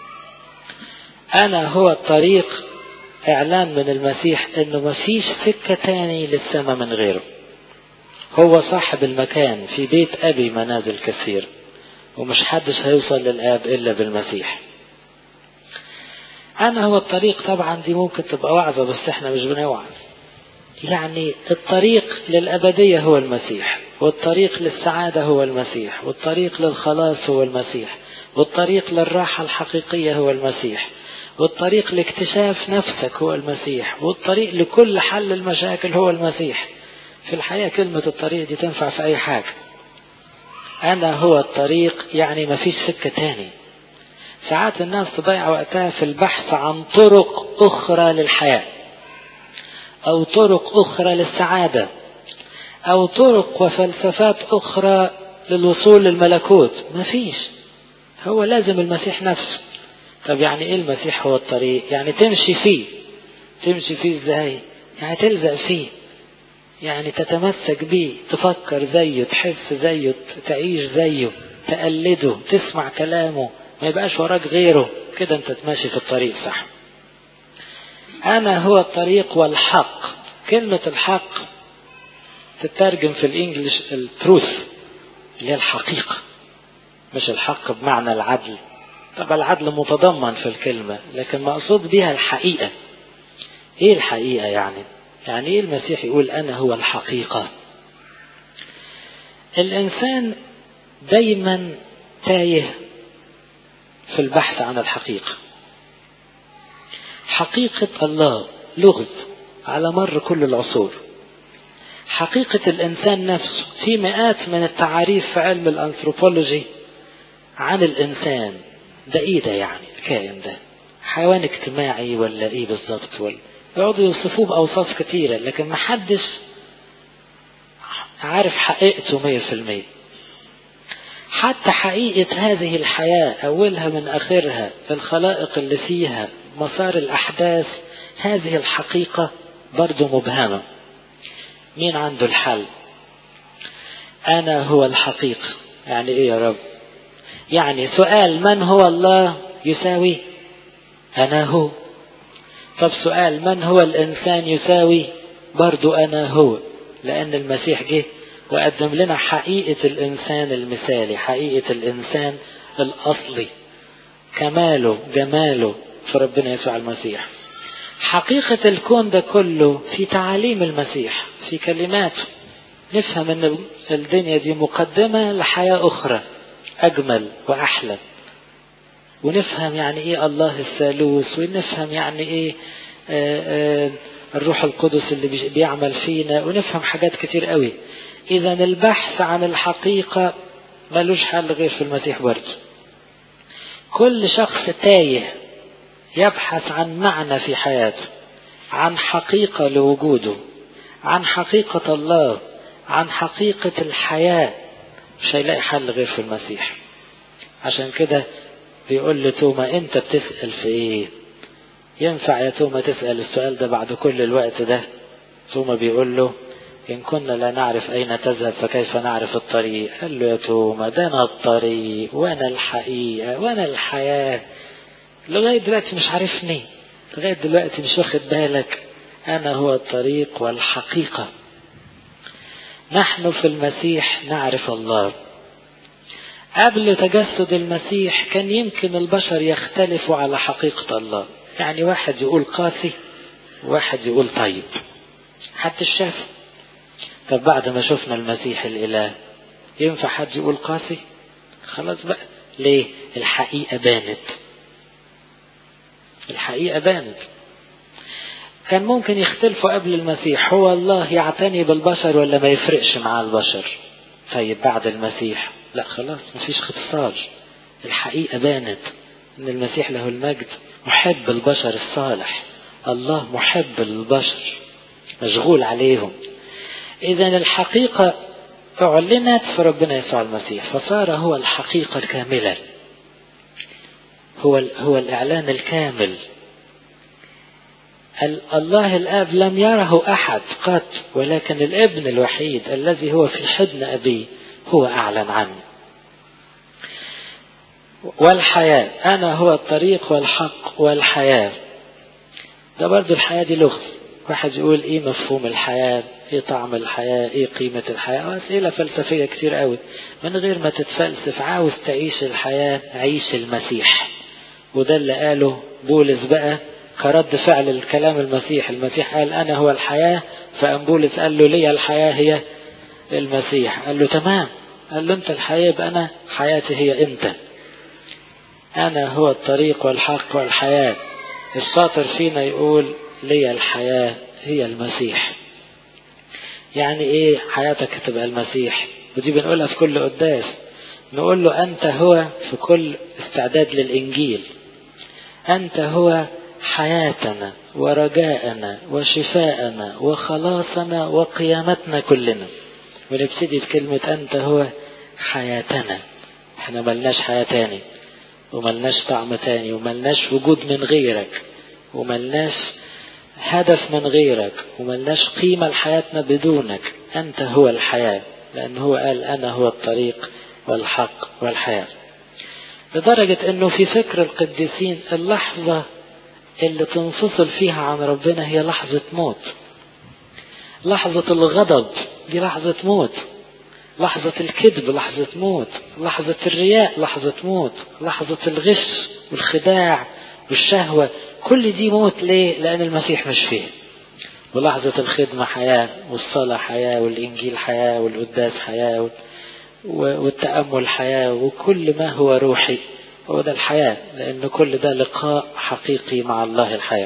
[SPEAKER 1] أنا هو الطريق إعلان من المسيح إنه مفيش سكة تاني للسماء من غيره هو صاحب المكان في بيت أبي منازل كثير ومش حدش هيوصل للآب إلا بالمسيح أنا هو الطريق طبعا دي ممكن تبقى وعظة بس احنا مش بنوعظ يعني الطريق للأبدية هو المسيح والطريق للسعادة هو المسيح والطريق للخلاص هو المسيح والطريق للراحة الحقيقية هو المسيح والطريق لاكتشاف نفسك هو المسيح والطريق لكل حل المشاكل هو المسيح في الحياة كلمة الطريق دي تنفع في أي حاجة أنا هو الطريق يعني مفيش سكة تاني ساعات الناس تضيع وقتها في البحث عن طرق أخرى للحياة أو طرق أخرى للسعادة أو طرق وفلسفات أخرى للوصول للملكوت مفيش هو لازم المسيح نفسه طب يعني ايه المسيح هو الطريق يعني تمشي فيه تمشي فيه ازاي يعني تلزق فيه يعني تتمسك بيه تفكر زيه تحس زيه تعيش زيه تقلده تسمع كلامه ما يبقاش وراك غيره كده انت تماشي في الطريق صح انا هو الطريق والحق كلمة الحق تترجم في الانجليش التروث اللي هي الحقيقة مش الحق بمعنى العدل طبعا العدل متضمن في الكلمة لكن مقصود بها الحقيقة ايه الحقيقة يعني يعني ايه المسيح يقول انا هو الحقيقة الانسان دايما تايه في البحث عن الحقيقة حقيقة الله لغز على مر كل العصور حقيقة الإنسان نفسه في مئات من التعاريف في علم الأنثروبولوجي عن الإنسان ده إيه ده يعني الكائن ده حيوان اجتماعي ولا إيه بالظبط ولا يقعدوا يوصفوه بأوصاف كتيرة لكن محدش عارف حقيقته مية في المية حتى حقيقة هذه الحياة أولها من آخرها الخلائق اللي فيها مسار الأحداث هذه الحقيقة برضو مبهمة مين عنده الحل أنا هو الحقيقة يعني إيه يا رب يعني سؤال من هو الله يساوي أنا هو طب سؤال من هو الإنسان يساوي برضو أنا هو لأن المسيح جه وقدم لنا حقيقة الإنسان المثالي حقيقة الإنسان الأصلي كماله جماله في ربنا يسوع المسيح حقيقة الكون ده كله في تعاليم المسيح في كلماته نفهم ان الدنيا دي مقدمة لحياة أخرى أجمل وأحلى ونفهم يعني إيه الله الثالوث ونفهم يعني إيه آآ آآ الروح القدس اللي بيعمل فينا ونفهم حاجات كتير قوي إذا البحث عن الحقيقة ملوش حل غير في المسيح برضه كل شخص تايه يبحث عن معنى في حياته عن حقيقة لوجوده عن حقيقة الله عن حقيقة الحياة مش هيلاقي حل غير في المسيح عشان كده بيقول لتوما انت بتسأل في ايه ينفع يا توما تسأل السؤال ده بعد كل الوقت ده توما بيقول له إن كنا لا نعرف أين تذهب فكيف نعرف الطريق قال له يا توما ده أنا الطريق وأنا الحقيقة وأنا الحياة لغاية دلوقتي مش عارفني لغاية دلوقتي مش واخد بالك أنا هو الطريق والحقيقة نحن في المسيح نعرف الله قبل تجسد المسيح كان يمكن البشر يختلفوا على حقيقة الله يعني واحد يقول قاسي وواحد يقول طيب حد شاف طب بعد ما شفنا المسيح الإله ينفع حد يقول قاسي خلاص بقى ليه الحقيقة بانت الحقيقة بانت كان ممكن يختلفوا قبل المسيح هو الله يعتني بالبشر ولا ما يفرقش مع البشر طيب بعد المسيح لا خلاص مفيش اختصار الحقيقة بانت ان المسيح له المجد محب البشر الصالح الله محب للبشر مشغول عليهم اذا الحقيقة اعلنت في ربنا يسوع المسيح فصار هو الحقيقة الكاملة هو هو الاعلان الكامل الله الاب لم يره احد قط ولكن الابن الوحيد الذي هو في حضن ابيه هو اعلن عنه والحياة أنا هو الطريق والحق والحياة ده برضو الحياة دي لغز واحد يقول ايه مفهوم الحياة ايه طعم الحياة ايه قيمة الحياة اسئلة فلسفية كتير قوي من غير ما تتفلسف عاوز تعيش الحياة عيش المسيح وده اللي قاله بولس بقى كرد فعل الكلام المسيح المسيح قال انا هو الحياة فقام بولس قال له ليه الحياة هي المسيح قال له تمام قال له انت الحياة يبقى انا حياتي هي انت أنا هو الطريق والحق والحياة الشاطر فينا يقول لي الحياة هي المسيح يعني ايه حياتك تبقى المسيح ودي بنقولها في كل قداس نقول له أنت هو في كل استعداد للإنجيل أنت هو حياتنا ورجاءنا وشفاءنا وخلاصنا وقيامتنا كلنا ونبتدي بكلمة أنت هو حياتنا احنا ملناش حياة تاني وملناش طعم تاني وملناش وجود من غيرك وملناش هدف من غيرك وملناش قيمة لحياتنا بدونك أنت هو الحياة لأن هو قال أنا هو الطريق والحق والحياة لدرجة أنه في فكر القديسين اللحظة اللي تنفصل فيها عن ربنا هي لحظة موت لحظة الغضب دي لحظة موت لحظة الكذب لحظة موت لحظة الرياء لحظة موت لحظة الغش والخداع والشهوة كل دي موت ليه لأن المسيح مش فيه ولحظة الخدمة حياة والصلاة حياة والإنجيل حياة والقداس حياة والتأمل حياة وكل ما هو روحي هو ده الحياة لأن كل ده لقاء حقيقي مع الله الحياة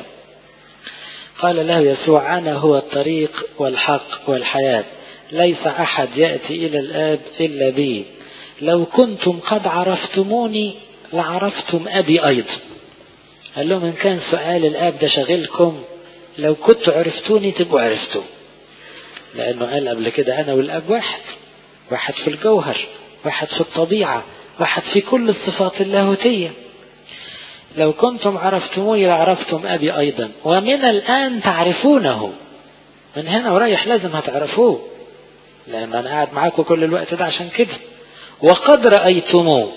[SPEAKER 1] قال له يسوع أنا هو الطريق والحق والحياة ليس أحد يأتي إلى الآب إلا بي لو كنتم قد عرفتموني لعرفتم أبي أيضا قال لهم إن كان سؤال الآب ده شغلكم لو كنتوا عرفتوني تبقوا عرفتوا لأنه قال قبل كده أنا والأب واحد واحد في الجوهر واحد في الطبيعة واحد في كل الصفات اللاهوتية لو كنتم عرفتموني لعرفتم أبي أيضا ومن الآن تعرفونه من هنا ورايح لازم هتعرفوه لأن أنا قاعد معاكم كل الوقت ده عشان كده وقد رأيتموه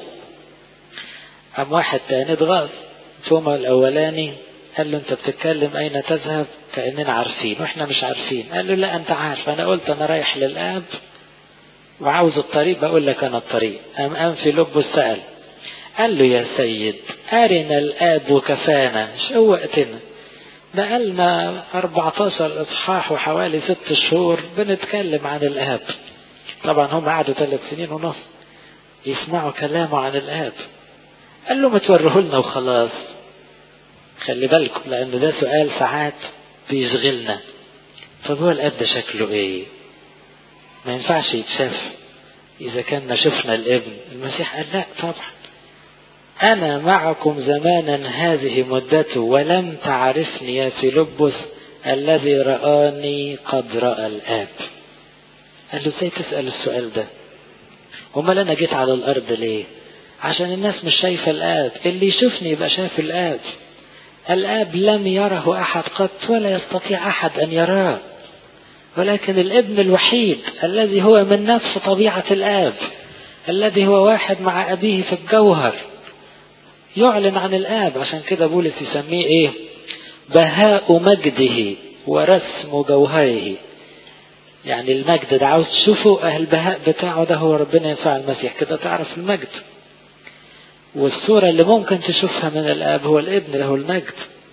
[SPEAKER 1] أم واحد تاني اتغاظ توما الأولاني قال له أنت بتتكلم أين تذهب كأننا عارفين وإحنا مش عارفين قال له لا أنت عارف أنا قلت أنا رايح للآب وعاوز الطريق بقول لك أنا الطريق أم أم في لبه سأل قال له يا سيد أرنا الآب وكفانا شوقتنا بقالنا 14 إصحاح وحوالي ست شهور بنتكلم عن الآب طبعا هم قعدوا ثلاث سنين ونص يسمعوا كلامه عن الآب قال له ما توره لنا وخلاص خلي بالكم لأن ده سؤال ساعات بيشغلنا طب هو الآب ده شكله إيه؟ ما ينفعش يتشاف إذا كان ما شفنا الابن المسيح قال لا طبعا أنا معكم زمانا هذه مدته ولم تعرفني يا فيلبس الذي رآني قد رأى الآب قال له ازاي تسأل السؤال ده امال انا جيت على الارض ليه عشان الناس مش شايفة الآب اللي يشوفني يبقى شاف الآب الآب لم يره أحد قط ولا يستطيع أحد أن يراه ولكن الابن الوحيد الذي هو من نفس طبيعة الآب الذي هو واحد مع أبيه في الجوهر يعلن عن الآب عشان كده بولس يسميه إيه بهاء مجده ورسم جوهره يعني المجد ده عاوز تشوفه أهل البهاء بتاعه ده هو ربنا يسوع المسيح كده تعرف المجد والصورة اللي ممكن تشوفها من الآب هو الابن له المجد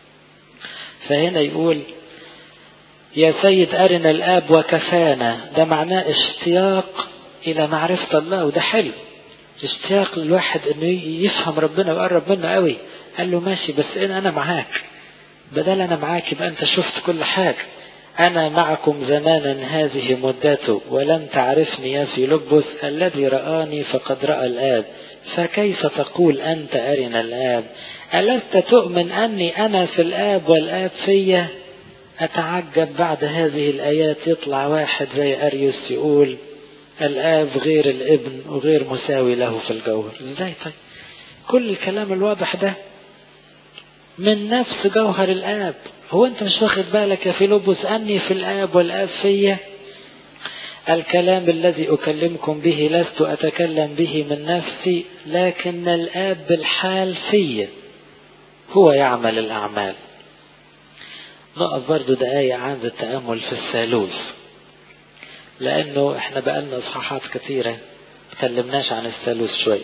[SPEAKER 1] فهنا يقول يا سيد أرنا الآب وكفانا ده معناه اشتياق إلى معرفة الله وده حلو اشتياق للواحد انه يفهم ربنا ويقرب منه قوي قال له ماشي بس إن انا معاك بدل انا معاك يبقى انت شفت كل حاجة انا معكم زمانا هذه مدته ولم تعرفني يا فيلبس الذي رآني فقد رأى الآب فكيف تقول أنت أرنا الآب ألست تؤمن أني أنا في الآب والآب فيا أتعجب بعد هذه الآيات يطلع واحد زي أريوس يقول الآب غير الابن وغير مساوي له في الجوهر ازاي طيب كل الكلام الواضح ده من نفس جوهر الآب هو أنت مش واخد بالك يا فيلبس أني في الآب والآب فيا الكلام الذي أكلمكم به لست أتكلم به من نفسي لكن الآب بالحال فيا هو يعمل الأعمال نقف برضو دقايق عند التأمل في الثالوث لأنه احنا بقالنا إصحاحات كثيرة تكلمناش عن الثالوث شوي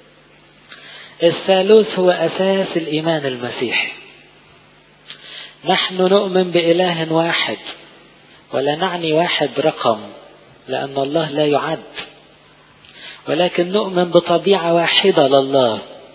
[SPEAKER 1] الثالوث هو أساس الإيمان المسيحي نحن نؤمن بإله واحد ولا نعني واحد رقم لأن الله لا يعد ولكن نؤمن بطبيعة واحدة لله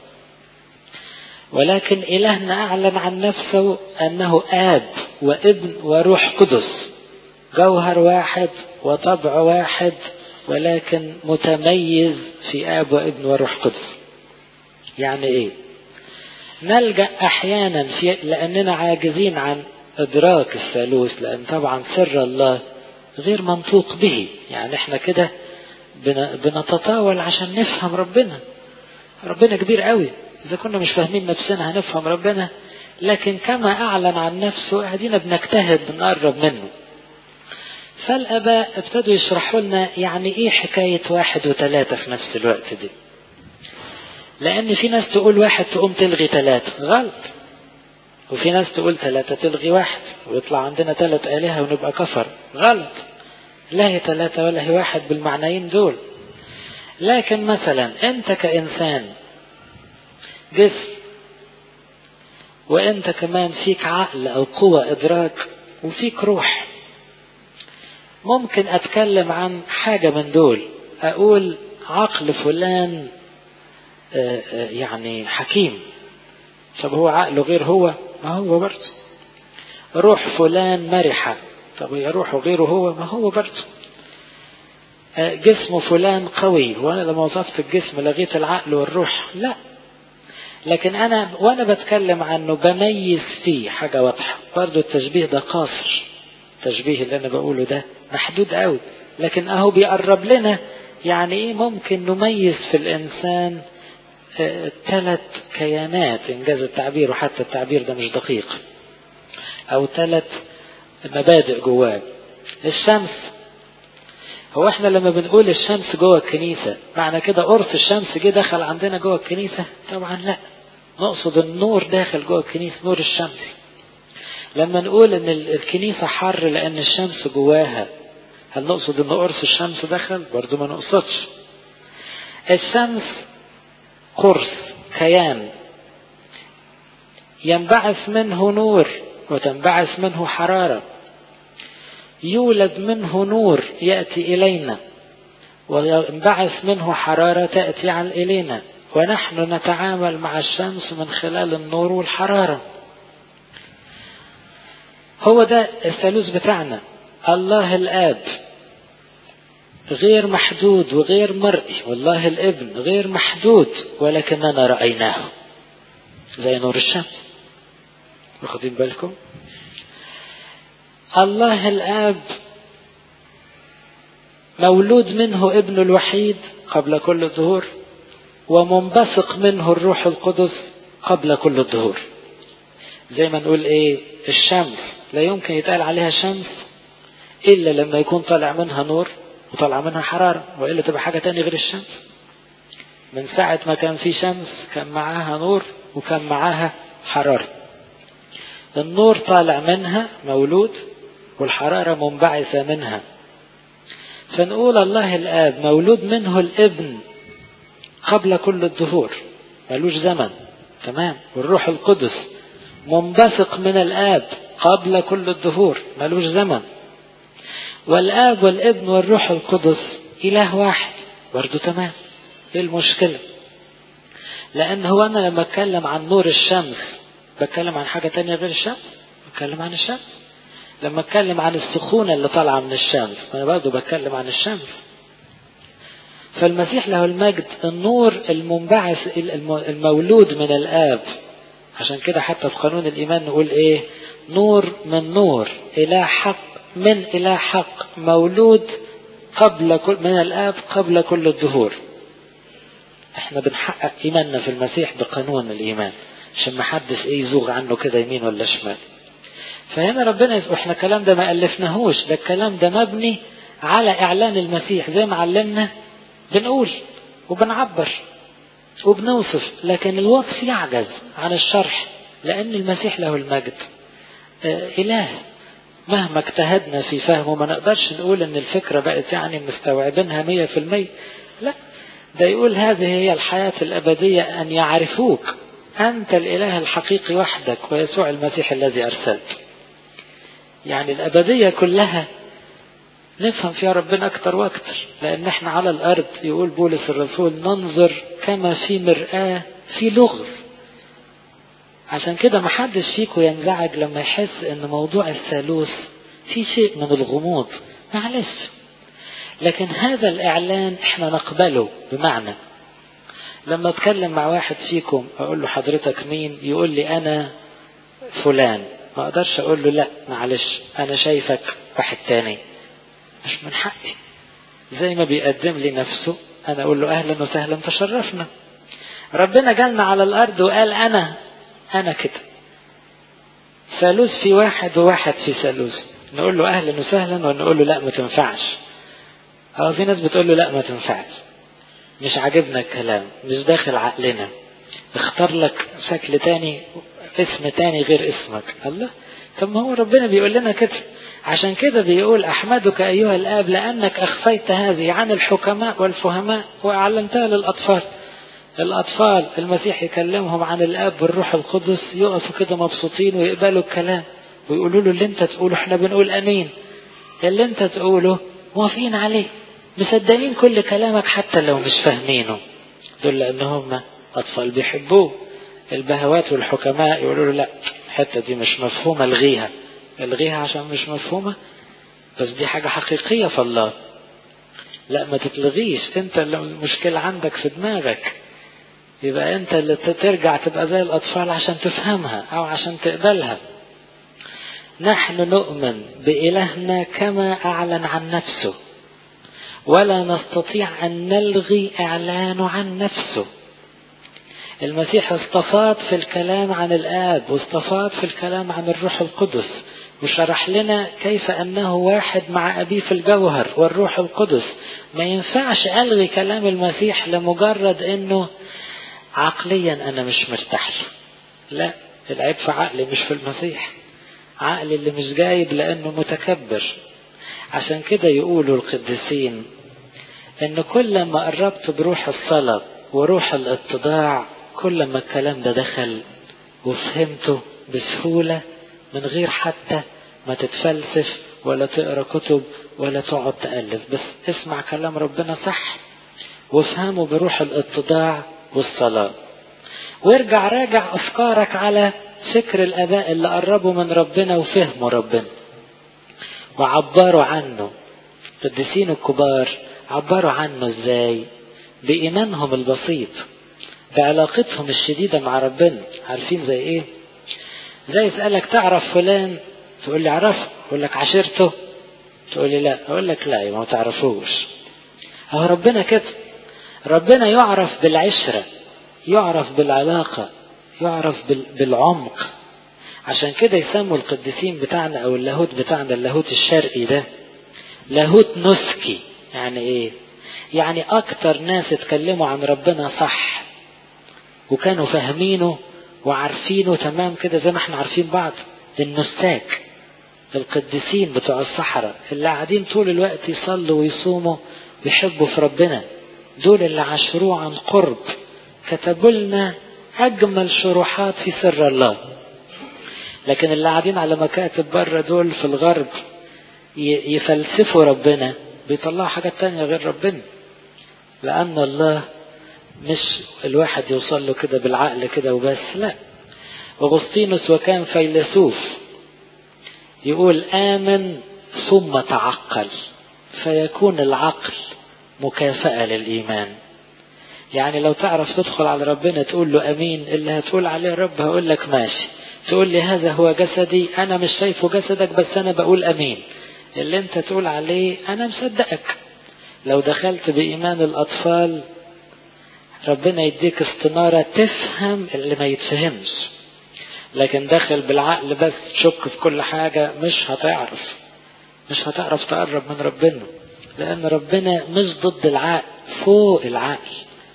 [SPEAKER 1] ولكن إلهنا أعلن عن نفسه أنه آب وابن وروح قدس جوهر واحد وطبع واحد ولكن متميز في آب وابن وروح قدس يعني إيه نلجأ أحيانا في لأننا عاجزين عن إدراك الثالوث لأن طبعا سر الله غير منطوق به يعني احنا كده بنتطاول عشان نفهم ربنا ربنا كبير قوي إذا كنا مش فاهمين نفسنا هنفهم ربنا لكن كما أعلن عن نفسه قاعدين بنجتهد بنقرب منه فالآباء ابتدوا يشرحوا لنا يعني إيه حكاية واحد وثلاثة في نفس الوقت دي لأن في ناس تقول واحد تقوم تلغي ثلاثة غلط وفي ناس تقول ثلاثة تلغي واحد ويطلع عندنا ثلاث آلهة ونبقى كفر غلط لا هي ثلاثة ولا هي واحد بالمعنيين دول لكن مثلا أنت كإنسان جسم وأنت كمان فيك عقل أو قوة إدراك وفيك روح ممكن أتكلم عن حاجة من دول أقول عقل فلان يعني حكيم طب هو عقله غير هو ما هو برضه روح فلان مرحة طب هي روحه غيره هو ما هو برضه جسم فلان قوي وانا لما وصفت الجسم لغيت العقل والروح لا لكن انا وانا بتكلم عنه بميز فيه حاجة واضحة برضه التشبيه ده قاصر التشبيه اللي انا بقوله ده محدود قوي لكن اهو بيقرب لنا يعني ايه ممكن نميز في الانسان ثلاث كيانات انجاز التعبير وحتى التعبير ده مش دقيق او ثلاث مبادئ جواه الشمس هو احنا لما بنقول الشمس جوه الكنيسة معنى كده قرص الشمس جه دخل عندنا جوه الكنيسة طبعا لا نقصد النور داخل جوه الكنيسة نور الشمس لما نقول ان الكنيسة حر لان الشمس جواها هل نقصد ان قرص الشمس دخل برضو ما نقصدش الشمس قرص كيان ينبعث منه نور وتنبعث منه حرارة يولد منه نور يأتي إلينا وينبعث منه حرارة تأتي على إلينا ونحن نتعامل مع الشمس من خلال النور والحرارة هو ده الثالوث بتاعنا الله الآب غير محدود وغير مرئي والله الابن غير محدود ولكننا رأيناه زي نور الشمس واخدين بالكم الله الآب مولود منه ابن الوحيد قبل كل الظهور ومنبثق منه الروح القدس قبل كل الظهور زي ما نقول ايه الشمس لا يمكن يتقال عليها شمس الا لما يكون طالع منها نور وطالع منها حرارة والا تبقى حاجة تانية غير الشمس من ساعة ما كان في شمس كان معاها نور وكان معاها حرارة النور طالع منها مولود والحرارة منبعثة منها فنقول الله الآب مولود منه الابن قبل كل الظهور ملوش زمن تمام والروح القدس منبثق من الآب قبل كل الظهور ملوش زمن والآب والابن والروح القدس إله واحد برضه تمام ايه المشكلة لأن هو أنا لما أتكلم عن نور الشمس بتكلم عن حاجة تانية غير الشمس بتكلم عن الشمس لما اتكلم عن السخونة اللي طالعة من الشمس انا برضه بتكلم عن الشمس فالمسيح له المجد النور المنبعث المولود من الآب عشان كده حتى في قانون الإيمان نقول إيه نور من نور إله حق من إله حق مولود قبل كل من الآب قبل كل الظهور احنا بنحقق إيماننا في المسيح بقانون الإيمان عشان ما حدش ايه يزوغ عنه كده يمين ولا شمال فهنا ربنا احنا الكلام ده ما ألفناهوش ده الكلام ده مبني على إعلان المسيح زي ما علمنا بنقول وبنعبر وبنوصف لكن الوصف يعجز عن الشرح لأن المسيح له المجد إله مهما اجتهدنا في فهمه ما نقدرش نقول ان الفكرة بقت يعني مستوعبينها مية في المية لا ده يقول هذه هي الحياة الأبدية أن يعرفوك أنت الإله الحقيقي وحدك ويسوع المسيح الذي أرسلت يعني الأبدية كلها نفهم فيها ربنا أكتر وأكتر لأن احنا على الأرض يقول بولس الرسول ننظر كما في مرآة في لغز عشان كده محدش فيكم ينزعج لما يحس ان موضوع الثالوث في شيء من الغموض معلش لكن هذا الاعلان احنا نقبله بمعنى لما اتكلم مع واحد فيكم اقول له حضرتك مين يقول لي انا فلان ما اقدرش اقول له لا معلش انا شايفك واحد تاني مش من حقي زي ما بيقدم لي نفسه انا اقول له اهلا وسهلا تشرفنا ربنا جالنا على الارض وقال انا انا كده ثالوث في واحد وواحد في ثالوث نقول له اهلا وسهلا ونقول له لا ما تنفعش اه في ناس بتقول له لا ما تنفعش مش عاجبنا الكلام مش داخل عقلنا اختار لك شكل تاني اسم تاني غير اسمك الله طب ما هو ربنا بيقول لنا كده عشان كده بيقول أحمدك أيها الآب لأنك أخفيت هذه عن الحكماء والفهماء وأعلنتها للأطفال الأطفال المسيح يكلمهم عن الآب بالروح القدس يقفوا كده مبسوطين ويقبلوا الكلام ويقولوا له اللي انت تقوله احنا بنقول أمين اللي انت تقوله موافقين عليه مصدقين كل كلامك حتى لو مش فاهمينه دول لأن هم أطفال بيحبوه البهوات والحكماء يقولوا له لا الحتة دي مش مفهومة الغيها الغيها عشان مش مفهومة بس دي حاجة حقيقية في الله لا ما تتلغيش انت اللي المشكلة عندك في دماغك يبقى انت اللي ترجع تبقى زي الاطفال عشان تفهمها او عشان تقبلها نحن نؤمن بإلهنا كما أعلن عن نفسه ولا نستطيع أن نلغي إعلانه عن نفسه المسيح استفاض في الكلام عن الآب واستفاض في الكلام عن الروح القدس وشرح لنا كيف أنه واحد مع أبيه في الجوهر والروح القدس ما ينفعش ألغي كلام المسيح لمجرد أنه عقليا أنا مش مرتاح له لا العيب في عقلي مش في المسيح عقلي اللي مش جايب لأنه متكبر عشان كده يقولوا القديسين ان كل ما قربت بروح الصلاة وروح الاتضاع كل ما الكلام ده دخل وفهمته بسهولة من غير حتى ما تتفلسف ولا تقرا كتب ولا تقعد تألف بس اسمع كلام ربنا صح وافهمه بروح الاتضاع والصلاة وارجع راجع افكارك على فكر الاباء اللي قربوا من ربنا وفهموا ربنا وعبروا عنه القديسين الكبار عبروا عنه ازاي بإيمانهم البسيط بعلاقتهم الشديدة مع ربنا عارفين زي ايه زي يسألك تعرف فلان تقول لي اعرفه اقول لك عشرته تقول لي لا اقول لك لا ما تعرفوش هو ربنا كده ربنا يعرف بالعشرة يعرف بالعلاقة يعرف بالعمق عشان كده يسموا القديسين بتاعنا او اللاهوت بتاعنا اللاهوت الشرقي ده لاهوت نسكي يعني ايه يعني اكتر ناس اتكلموا عن ربنا صح وكانوا فاهمينه وعارفينه تمام كده زي ما احنا عارفين بعض النساك القديسين بتوع الصحراء اللي قاعدين طول الوقت يصلوا ويصوموا ويحبوا في ربنا دول اللي عاشروه عن قرب كتبوا لنا اجمل شروحات في سر الله لكن اللي قاعدين على مكاتب بره دول في الغرب يفلسفوا ربنا بيطلعوا حاجات تانية غير ربنا لأن الله مش الواحد يوصل له كده بالعقل كده وبس لا أغسطينوس وكان فيلسوف يقول آمن ثم تعقل فيكون العقل مكافأة للإيمان يعني لو تعرف تدخل على ربنا تقول له أمين اللي هتقول عليه رب هقول لك ماشي تقول لي هذا هو جسدي أنا مش شايفه جسدك بس أنا بقول أمين اللي أنت تقول عليه أنا مصدقك لو دخلت بإيمان الأطفال ربنا يديك استنارة تفهم اللي ما يتفهمش لكن داخل بالعقل بس تشك في كل حاجة مش هتعرف مش هتعرف تقرب من ربنا لأن ربنا مش ضد العقل فوق العقل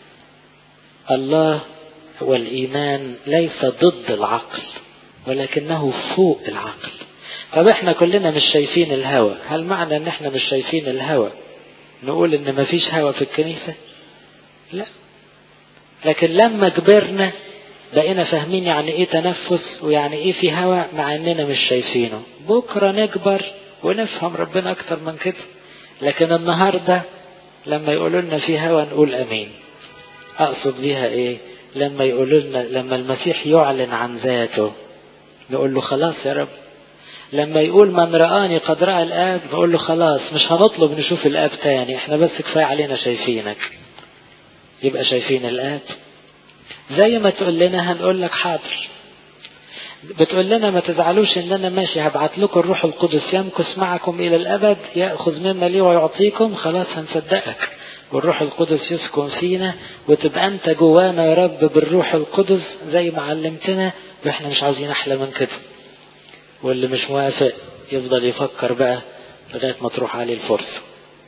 [SPEAKER 1] الله والإيمان ليس ضد العقل ولكنه فوق العقل طب احنا كلنا مش شايفين الهوى هل معنى ان احنا مش شايفين الهوى نقول ان مفيش هوى في الكنيسة لا لكن لما كبرنا بقينا فاهمين يعني ايه تنفس ويعني ايه في هوى مع اننا مش شايفينه بكرة نكبر ونفهم ربنا اكتر من كده لكن النهاردة لما يقولوا لنا في هوى نقول امين اقصد بيها ايه لما يقولوا لنا لما المسيح يعلن عن ذاته نقول له خلاص يا رب لما يقول من رآني قد رأى الآب نقول له خلاص مش هنطلب نشوف الآب تاني احنا بس كفاية علينا شايفينك يبقى شايفين الآب زي ما تقول لنا هنقول لك حاضر بتقول لنا ما تزعلوش ان انا ماشي هبعت لكم الروح القدس يمكث معكم الى الابد ياخذ مما لي ويعطيكم خلاص هنصدقك والروح القدس يسكن فينا وتبقى انت جوانا يا رب بالروح القدس زي ما علمتنا واحنا مش عاوزين احلى من كده واللي مش موافق يفضل يفكر بقى لغايه ما تروح عليه الفرصه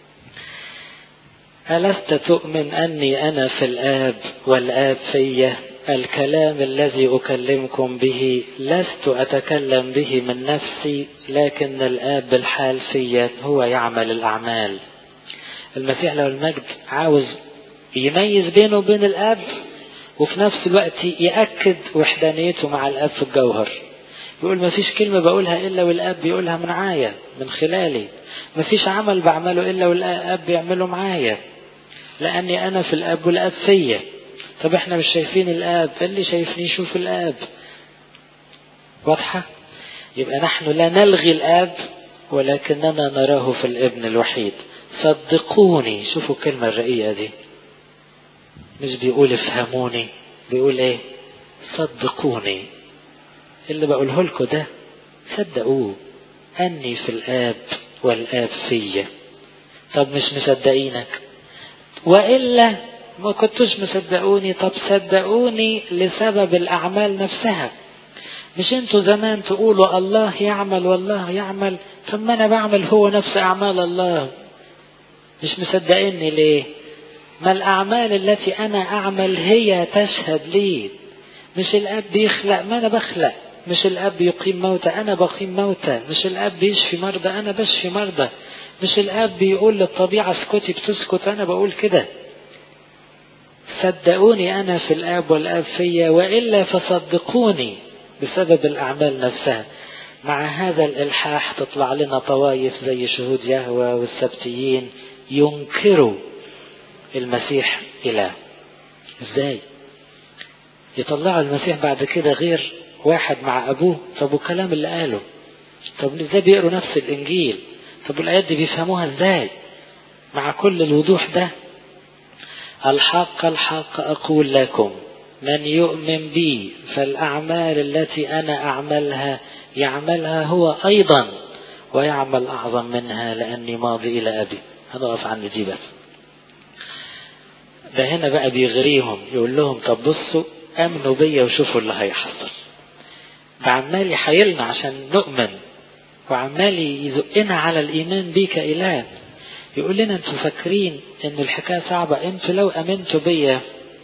[SPEAKER 1] ألست تؤمن أني أنا في الآب والآب في الكلام الذي أكلمكم به لست أتكلم به من نفسي لكن الآب بالحال في هو يعمل الأعمال المسيح له المجد عاوز يميز بينه وبين الآب وفي نفس الوقت يأكد وحدانيته مع الآب في الجوهر يقول ما فيش كلمة بقولها إلا والآب بيقولها معايا من خلالي ما فيش عمل بعمله إلا والآب بيعمله معايا لأني أنا في الآب والآب فيا طب احنا مش شايفين الآب اللي شايفني يشوف الآب واضحة يبقى نحن لا نلغي الآب ولكننا نراه في الابن الوحيد صدقوني شوفوا الكلمة الرقيقة دي مش بيقول افهموني بيقول ايه صدقوني اللي بقوله لكم ده صدقوه أني في الآب والآب فيا طب مش مصدقينك وإلا ما كنتوش مصدقوني طب صدقوني لسبب الأعمال نفسها مش انتوا زمان تقولوا الله يعمل والله يعمل طب ما انا بعمل هو نفس اعمال الله مش مصدقيني ليه ما الاعمال التي انا اعمل هي تشهد لي مش الاب بيخلق ما انا بخلق مش الاب يقيم موتى انا بقيم موتى مش الاب بيشفي مرضى انا بشفي مرضى مش الاب بيقول للطبيعة اسكتي بتسكت انا بقول كده صدقوني انا في الاب والاب فيا والا فصدقوني بسبب الأعمال نفسها مع هذا الإلحاح تطلع لنا طوائف زي شهود يهوى والسبتيين ينكروا المسيح إله إزاي يطلعوا المسيح بعد كده غير واحد مع أبوه طب والكلام اللي قاله طب ازاي بيقروا نفس الإنجيل طب الآيات دي بيفهموها ازاي مع كل الوضوح ده الحق الحق أقول لكم من يؤمن بي فالأعمال التي أنا أعملها يعملها هو أيضا ويعمل أعظم منها لأني ماضي إلى أبي هنقف عند دي بس ده هنا بقى بيغريهم يقول لهم طب بصوا أمنوا بيا وشوفوا اللي هيحصل ده عمال يحايلنا عشان نؤمن وعمال يزقنا على الإيمان بيك إله يقول لنا انتوا فاكرين ان الحكاية صعبة انتوا لو امنتوا بيا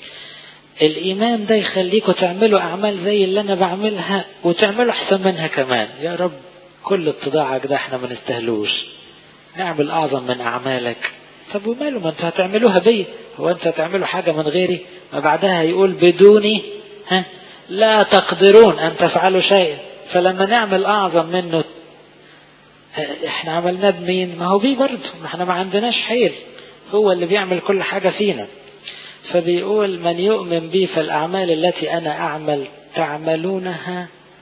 [SPEAKER 1] الإيمان ده يخليكم تعملوا أعمال زي اللي أنا بعملها وتعملوا أحسن منها كمان يا رب كل اتضاعك ده احنا ما نستهلوش نعمل أعظم من أعمالك طب وماله ما انتوا هتعملوها بيا هو انتوا هتعملوا حاجة من غيري ما بعدها يقول بدوني ها لا تقدرون أن تفعلوا شيئا فلما نعمل أعظم منه احنا عملناه بمين ما هو بيه برضه ما احنا ما عندناش حيل هو اللي بيعمل كل حاجة فينا فبيقول من يؤمن بي فالأعمال التي أنا أعمل تعملونها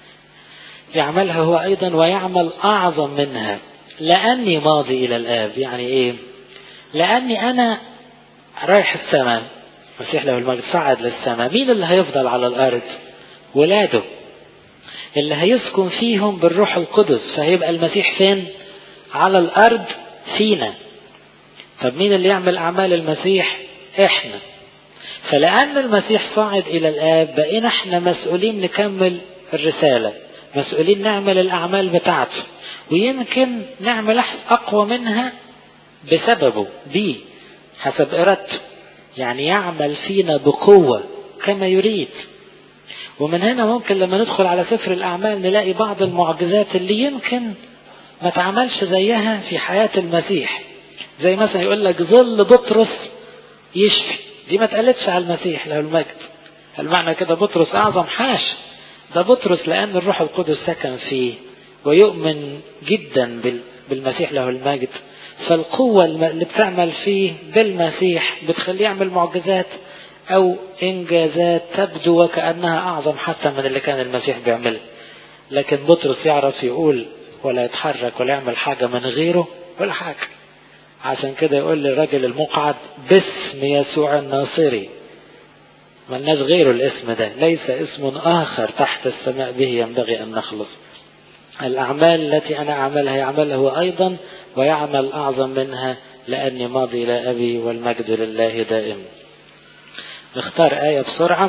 [SPEAKER 1] يعملها هو أيضا ويعمل أعظم منها لأني ماضي إلى الآب يعني إيه لأني أنا رايح السماء مسيح له المجد صعد للسماء مين اللي هيفضل على الأرض ولاده اللي هيسكن فيهم بالروح القدس فهيبقى المسيح فين على الأرض فينا طب مين اللي يعمل أعمال المسيح احنا فلأن المسيح صاعد إلى الآب بقينا احنا مسؤولين نكمل الرسالة مسؤولين نعمل الأعمال بتاعته ويمكن نعمل أقوى منها بسببه بيه حسب إرادته يعني يعمل فينا بقوة كما يريد ومن هنا ممكن لما ندخل على سفر الأعمال نلاقي بعض المعجزات اللي يمكن ما تعملش زيها في حياة المسيح زي مثلا يقول لك ظل بطرس يشفي دي ما اتقالتش على المسيح له المجد المعنى كده بطرس أعظم حاش ده بطرس لأن الروح القدس سكن فيه ويؤمن جدا بالمسيح له المجد فالقوة اللي بتعمل فيه بالمسيح بتخليه يعمل معجزات أو إنجازات تبدو وكأنها أعظم حتى من اللي كان المسيح بيعملها لكن بطرس يعرف يقول ولا يتحرك ولا يعمل حاجة من غيره ولا حاجة عشان كده يقول للراجل المقعد باسم يسوع الناصري ملناش غيره الاسم ده ليس اسم آخر تحت السماء به ينبغي أن نخلص الأعمال التي أنا أعملها يعملها هو أيضا ويعمل أعظم منها لأني ماضي إلى أبي والمجد لله دائم نختار آية بسرعة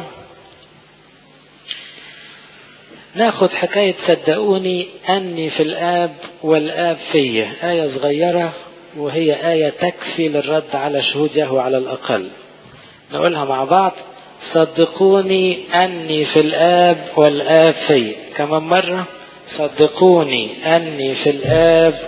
[SPEAKER 1] ناخد حكاية صدقوني أني في الآب والآب فيا آية صغيرة وهي آية تكفي للرد على شهود يهوى على الأقل نقولها مع بعض صدقوني أني في الآب والآب فيا كمان مرة صدقوني أني في الآب